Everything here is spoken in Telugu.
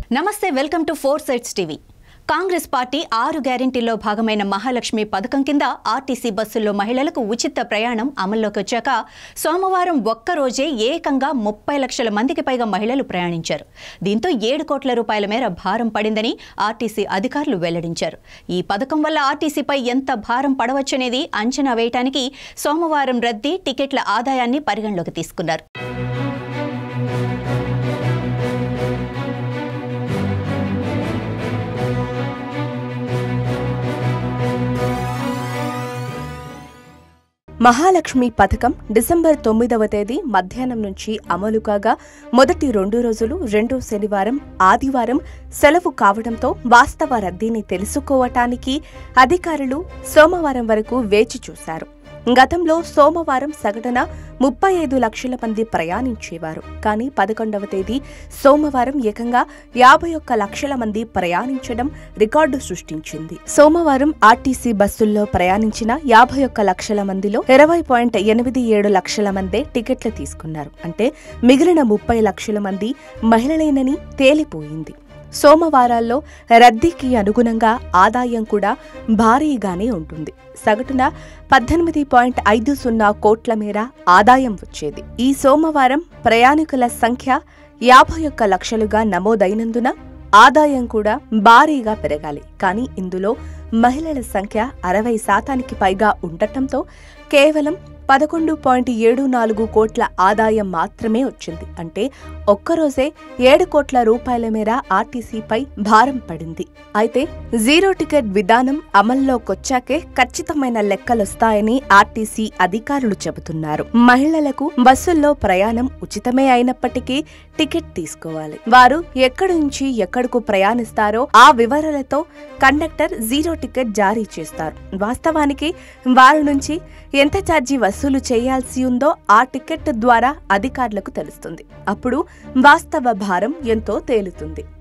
నమస్తే welcome to four sides TV Congress party ఆరు గ్యారెంటీల్లో భాగమైన మహాలక్ష్మి పథకం కింద ఆర్టీసీ బస్సుల్లో మహిళలకు ఉచిత ప్రయాణం అమల్లోకి వచ్చాక సోమవారం ఒక్కరోజే ఏకంగా ముప్పై లక్షల మందికి పైగా మహిళలు ప్రయాణించారు దీంతో ఏడు కోట్ల రూపాయల మేర భారం పడిందని ఆర్టీసీ అధికారులు వెల్లడించారు ఈ పథకం వల్ల ఆర్టీసీపై ఎంత భారం పడవచ్చనేది అంచనా వేయటానికి సోమవారం రద్దీ టికెట్ల ఆదాయాన్ని పరిగణలోకి తీసుకున్నారు మహాలక్ష్మి పథకం డిసెంబర్ తొమ్మిదవ తేదీ మధ్యాహ్నం నుంచి అమలు కాగా మొదటి రెండు రోజులు రెండో శనివారం ఆదివారం సెలవు కావడంతో వాస్తవ రద్దీని తెలుసుకోవటానికి అధికారులు సోమవారం వరకు వేచి చూశారు గతంలో సోమవారం సగటున ముప్పై ఐదు లక్షల మంది ప్రయాణించేవారు కానీ పదకొండవ తేదీ సోమవారం ఏకంగా యాభై ఒక్క లక్షల మంది ప్రయాణించడం రికార్డు సృష్టించింది సోమవారం ఆర్టీసీ బస్సుల్లో ప్రయాణించిన యాభై ఒక్క లక్షల మందిలో ఇరవై పాయింట్ ఎనిమిది ఏడు లక్షల మందే టికెట్లు తీసుకున్నారు అంటే మిగిలిన ముప్పై లక్షల మంది మహిళలేనని తేలిపోయింది సోమవారాల్లో రద్దీకి అనుగుణంగా ఆదాయం కూడా భారీగానే ఉంటుంది సగటున పద్దెనిమిది పాయింట్ ఐదు సున్నా కోట్ల మేర ఆదాయం వచ్చేది ఈ సోమవారం ప్రయాణికుల సంఖ్య యాభై ఒక్క లక్షలుగా నమోదైనందున ఆదాయం కూడా భారీగా పెరగాలి కానీ ఇందులో మహిళల సంఖ్య అరవై శాతానికి పైగా ఉండటంతో కేవలం పదకొండు పాయింట్ ఏడు నాలుగు కోట్ల ఆదాయం మాత్రమే వచ్చింది అంటే ఒక్కరోజే ఏడు కోట్ల రూపాయల మేర ఆర్టీసీపై భారం పడింది అయితే జీరో టికెట్ విధానం అమల్లోకొచ్చాకే ఖచ్చితమైన లెక్కలొస్తాయని ఆర్టీసీ అధికారులు చెబుతున్నారు మహిళలకు బస్సుల్లో ప్రయాణం ఉచితమే అయినప్పటికీ టికెట్ తీసుకోవాలి వారు ఎక్కడి నుంచి ఎక్కడకు ప్రయాణిస్తారో ఆ వివరాలతో కండక్టర్ జీరో టికెట్ జారీ చేస్తారు వాస్తవానికి వారి నుంచి ఎంత ఛార్జీ వసూలు చేయాల్సి ఉందో ఆ టికెట్ ద్వారా అధికారులకు తెలుస్తుంది అప్పుడు వాస్తవ భారం ఎంతో తేలుతుంది